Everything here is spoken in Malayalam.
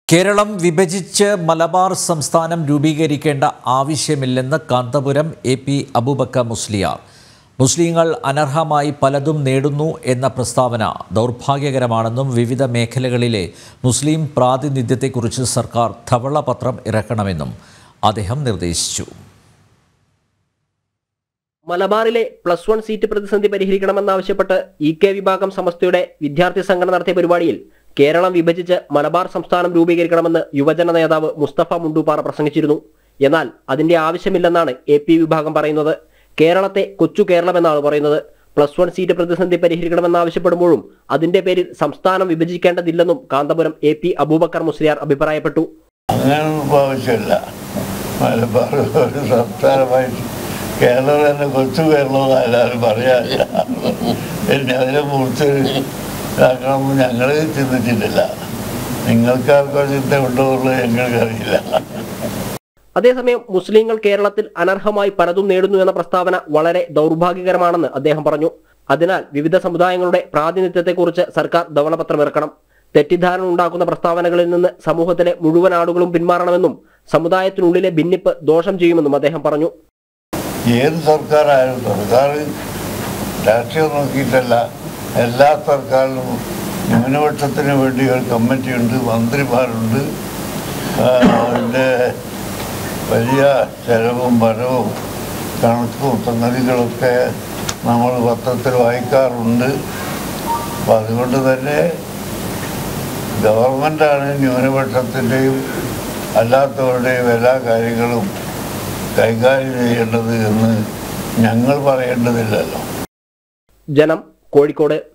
കേരളം വിഭജിച്ച് മലബാർ സംസ്ഥാനം രൂപീകരിക്കേണ്ട ആവശ്യമില്ലെന്ന് കാന്തപുരം എ പി അബൂബക്കർ മുസ്ലിയാർ മുസ്ലിങ്ങൾ അനർഹമായി പലതും നേടുന്നു എന്ന പ്രസ്താവന ദൗർഭാഗ്യകരമാണെന്നും വിവിധ മേഖലകളിലെ മുസ്ലിം പ്രാതിനിധ്യത്തെക്കുറിച്ച് സർക്കാർ ധവളപത്രം ഇറക്കണമെന്നും അദ്ദേഹം നിർദ്ദേശിച്ചു മലബാറിലെ പ്ലസ് വൺ സീറ്റ് പ്രതിസന്ധി പരിഹരിക്കണമെന്നാവശ്യപ്പെട്ട് ഇ കെ വിഭാഗം സമസ്തയുടെ വിദ്യാർത്ഥി സംഘടന നടത്തിയ പരിപാടിയിൽ കേരളം വിഭജിച്ച് മലബാർ സംസ്ഥാനം രൂപീകരിക്കണമെന്ന് യുവജന നേതാവ് മുസ്തഫ മുണ്ടൂപ്പാറ പ്രസംഗിച്ചിരുന്നു എന്നാൽ അതിന്റെ ആവശ്യമില്ലെന്നാണ് എ പി വിഭാഗം പറയുന്നത് കേരളത്തെ കൊച്ചു കേരളം എന്നാണ് പറയുന്നത് പ്ലസ് വൺ സീറ്റ് പ്രതിസന്ധി പരിഹരിക്കണമെന്നാവശ്യപ്പെടുമ്പോഴും അതിന്റെ പേരിൽ സംസ്ഥാനം വിഭജിക്കേണ്ടതില്ലെന്നും കാന്തപുരം എ പി അബൂബക്കർ മുസ്ലിയാർ അഭിപ്രായപ്പെട്ടു അങ്ങനെയൊന്നും ആവശ്യമില്ല മലബാർ ഒരു സംസ്ഥാനമായിട്ട് കേരളം തന്നെ കൊച്ചു കേരളം എന്ന് എല്ലാവരും പറയാറില്ല പിന്നെ അതിനെ കുറിച്ച് ഇതാക്കണമെന്ന് ഞങ്ങൾ ചിന്തിച്ചിട്ടില്ല നിങ്ങൾക്കാർക്കോ ചിന്ത ഉണ്ടോ എന്നുള്ളത് ഞങ്ങൾക്കറിയില്ല അതേസമയം മുസ്ലിങ്ങൾ കേരളത്തിൽ അനർഹമായി പലതും നേടുന്നു എന്ന പ്രസ്താവന വളരെ ദൗർഭാഗ്യകരമാണെന്ന് അദ്ദേഹം പറഞ്ഞു അതിനാൽ വിവിധ സമുദായങ്ങളുടെ പ്രാതിനിധ്യത്തെക്കുറിച്ച് സർക്കാർ ധവളപത്രം ഇറക്കണം തെറ്റിദ്ധാരണ ഉണ്ടാക്കുന്ന പ്രസ്താവനകളിൽ നിന്ന് സമൂഹത്തിലെ മുഴുവൻ ആളുകളും പിന്മാറണമെന്നും സമുദായത്തിനുള്ളിലെ ഭിന്നിപ്പ് ദോഷം ചെയ്യുമെന്നും അദ്ദേഹം പറഞ്ഞു ഏത് സർക്കാരായാലും സർക്കാർ രാഷ്ട്രീയം നോക്കിയിട്ടല്ല എല്ലാ സർക്കാരിലും ന്യൂനപക്ഷത്തിന് വേണ്ടി ഒരു കമ്മിറ്റിയുണ്ട് മന്ത്രിമാരുണ്ട് ആ, അതിൻ്റെ വലിയ ചെലവും വരവും കണക്കും സംഗതികളൊക്കെ നമ്മൾ പത്രത്തിൽ വായിക്കാറുണ്ട് അപ്പം അതുകൊണ്ട് തന്നെ ഗവൺമെൻറ്റാണ് ന്യൂനപക്ഷത്തിൻ്റെയും അല്ലാത്തവരുടെയും എല്ലാ കാര്യങ്ങളും കൈകാര്യം ചെയ്യേണ്ടത് എന്ന് ഞങ്ങൾ പറയേണ്ടതില്ലല്ലോ ജനം കോഴിക്കോട്